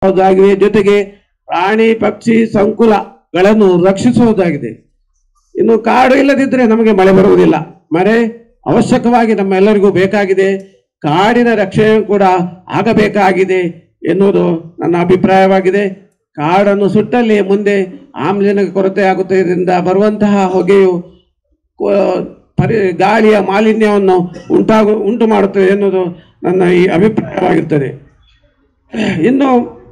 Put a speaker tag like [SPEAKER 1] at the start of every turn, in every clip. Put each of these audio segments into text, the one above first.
[SPEAKER 1] ಹೌದಾಗಿದೆ ಜೊತೆಗೆ ಪ್ರಾಣಿ ಪಕ್ಷಿ ಸಂಕುಲಗಳನ್ನು ರಕ್ಷಿಸುವುದಾಗಿದೆ ಇನ್ನು ಕಾಡು ಇಲ್ಲದಿದ್ದರೆ ನಮಗೆ ಮಳೆ ಬರುವುದಿಲ್ಲ ಮಳೆ ಅವಶ್ಯಕವಾಗಿ ನಮ್ಮೆಲ್ಲರಿಗೂ ಬೇಕಾಗಿದೆ ಕಾಡಿನ ರಕ್ಷಣೆ ಕೂಡ ಆಗಬೇಕಾಗಿದೆ ಎನ್ನುವುದು ನನ್ನ ಅಭಿಪ್ರಾಯವಾಗಿದೆ ಕಾಡನ್ನು ಸುಟ್ಟಲ್ಲಿ ಮುಂದೆ ಆಮ್ಲಜನಕ ಕೊರತೆ ಆಗುತ್ತದರಿಂದ ಬರುವಂತಹ ಹೊಗೆಯು ಕೊ- ಪರಿ ಗಾಳಿಯ ಮಾಲಿನ್ಯವನ್ನು ಉಂಟಾಗು ಉಂಟು ಮಾಡುತ್ತದೆ ಎನ್ನುವುದು ನನ್ನ ಈ ಅಭಿಪ್ರಾಯವಾಗಿರ್ತದೆ ಇನ್ನು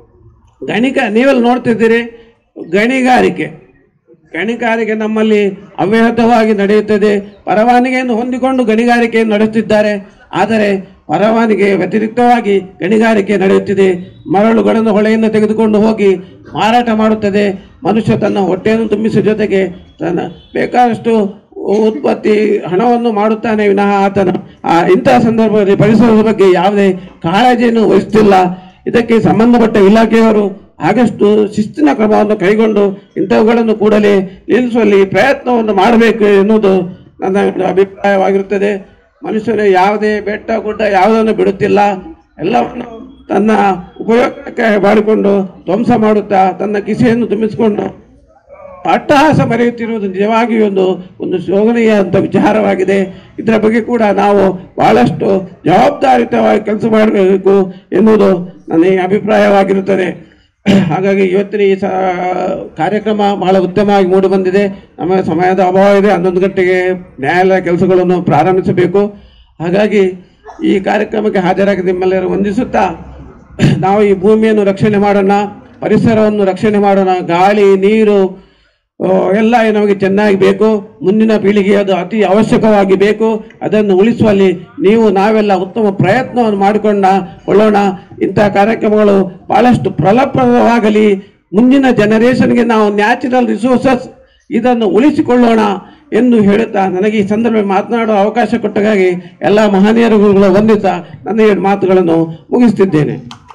[SPEAKER 1] ಗಣಿಕ ನೀವೆಲ್ಲ ನೋಡ್ತಿದ್ದೀರಿ ಗಣಿಗಾರಿಕೆ ಗಣಿಗಾರಿಕೆ ನಮ್ಮಲ್ಲಿ ಅವ್ಯಾಹತವಾಗಿ ನಡೆಯುತ್ತದೆ ಪರವಾನಗಿಯನ್ನು ಹೊಂದಿಕೊಂಡು ಗಣಿಗಾರಿಕೆಯನ್ನು ನಡೆಸುತ್ತಿದ್ದಾರೆ ಆದರೆ ಪರವಾನಗಿ ವ್ಯತಿರಿಕ್ತವಾಗಿ ಗಣಿಗಾರಿಕೆ ನಡೆಯುತ್ತಿದೆ ಮರಳುಗಳನ್ನು ಹೊಳೆಯಿಂದ ತೆಗೆದುಕೊಂಡು ಹೋಗಿ ಮಾರಾಟ ಮಾಡುತ್ತದೆ ಮನುಷ್ಯ ತನ್ನ ಹೊಟ್ಟೆಯನ್ನು ತುಂಬಿಸುವ ಜೊತೆಗೆ ತನ್ನ ಬೇಕಾದಷ್ಟು ಉತ್ಪತ್ತಿ ಹಣವನ್ನು ಮಾಡುತ್ತಾನೆ ವಿನಃ ಆತನ ಆ ಇಂತಹ ಸಂದರ್ಭದಲ್ಲಿ ಪರಿಸರದ ಬಗ್ಗೆ ಯಾವುದೇ ಕಾಳಜಿಯನ್ನು ವಹಿಸುತ್ತಿಲ್ಲ ಇದಕ್ಕೆ ಸಂಬಂಧಪಟ್ಟ ಇಲಾಖೆಯವರು ಆಗಷ್ಟು ಶಿಸ್ತಿನ ಕ್ರಮವನ್ನು ಕೈಗೊಂಡು ಇಂಥವುಗಳನ್ನು ಕೂಡಲೇ ನಿಲ್ಲಿಸುವಲ್ಲಿ ಪ್ರಯತ್ನವನ್ನು ಮಾಡಬೇಕು ಎನ್ನುವುದು ನನ್ನ ಒಂದು ಅಭಿಪ್ರಾಯವಾಗಿರುತ್ತದೆ ಮನುಷ್ಯರು ಯಾವುದೇ ಬೆಟ್ಟ ಗುಡ್ಡ ಯಾವುದನ್ನು ಬಿಡುತ್ತಿಲ್ಲ ಎಲ್ಲವನ್ನು ತನ್ನ ಉಪಯೋಗಕ್ಕೆ ಮಾಡಿಕೊಂಡು ಧ್ವಂಸ ಮಾಡುತ್ತಾ ತನ್ನ ಕಿಸೆಯನ್ನು ತುಂಬಿಸಿಕೊಂಡು ಅಟ್ಟಹಾಸ ಮರೆಯುತ್ತಿರುವುದು ನಿಜವಾಗಿಯೂ ಒಂದು ಒಂದು ಶೋಭನೀಯ ಅಂತ ವಿಚಾರವಾಗಿದೆ ಇದರ ಬಗ್ಗೆ ಕೂಡ ನಾವು ಬಹಳಷ್ಟು ಜವಾಬ್ದಾರಿತವಾಗಿ ಕೆಲಸ ಮಾಡಬೇಕು ಎನ್ನುವುದು ನನ್ನ ಈ ಅಭಿಪ್ರಾಯವಾಗಿರುತ್ತದೆ ಹಾಗಾಗಿ ಇವತ್ತಿನ ಈ ಸ ಕಾರ್ಯಕ್ರಮ ಬಹಳ ಉತ್ತಮವಾಗಿ ಮೂಡಿ ಬಂದಿದೆ ನಮ್ಮ ಸಮಯದ ಅಭಾವ ಇದೆ ಹನ್ನೊಂದು ಗಂಟೆಗೆ ನ್ಯಾಯಾಲಯ ಕೆಲಸಗಳನ್ನು ಪ್ರಾರಂಭಿಸಬೇಕು ಹಾಗಾಗಿ ಈ ಕಾರ್ಯಕ್ರಮಕ್ಕೆ ಹಾಜರಾಗಿ ನಿಮ್ಮೆಲ್ಲರೂ ವಂದಿಸುತ್ತಾ ನಾವು ಈ ಭೂಮಿಯನ್ನು ರಕ್ಷಣೆ ಮಾಡೋಣ ಪರಿಸರವನ್ನು ರಕ್ಷಣೆ ಮಾಡೋಣ ಗಾಳಿ ನೀರು ಆ, ಎಲ್ಲ ನಮಗೆ ಚೆನ್ನಾಗಿ ಬೇಕು ಮುಂದಿನ ಪೀಳಿಗೆ ಅದು ಅತಿ ಅವಶ್ಯಕವಾಗಿ ಬೇಕು ಅದನ್ನು ಉಳಿಸುವಲ್ಲಿ ನೀವು ನಾವೆಲ್ಲ ಉತ್ತಮ ಪ್ರಯತ್ನವನ್ನು ಮಾಡಿಕೊಂಡ ಕೊಳ್ಳೋಣ ಇಂತಹ ಕಾರ್ಯಕ್ರಮಗಳು ಬಹಳಷ್ಟು ಫಲಪ್ರದವಾಗಲಿ ಮುಂದಿನ ಜನರೇಷನ್ಗೆ ನಾವು ನ್ಯಾಚುರಲ್ ರಿಸೋರ್ಸಸ್ ಇದನ್ನು ಉಳಿಸಿಕೊಳ್ಳೋಣ ಎಂದು ಹೇಳುತ್ತಾ ನನಗೆ ಈ ಸಂದರ್ಭ ಮಾತನಾಡುವ ಅವಕಾಶ ಕೊಟ್ಟಾಗಿ ಎಲ್ಲ ಮಹನೀಯರುಗಳು ವಂದಿತ ನನ್ನ ಎರಡು ಮಾತುಗಳನ್ನು ಮುಗಿಸ್ತಿದ್ದೇನೆ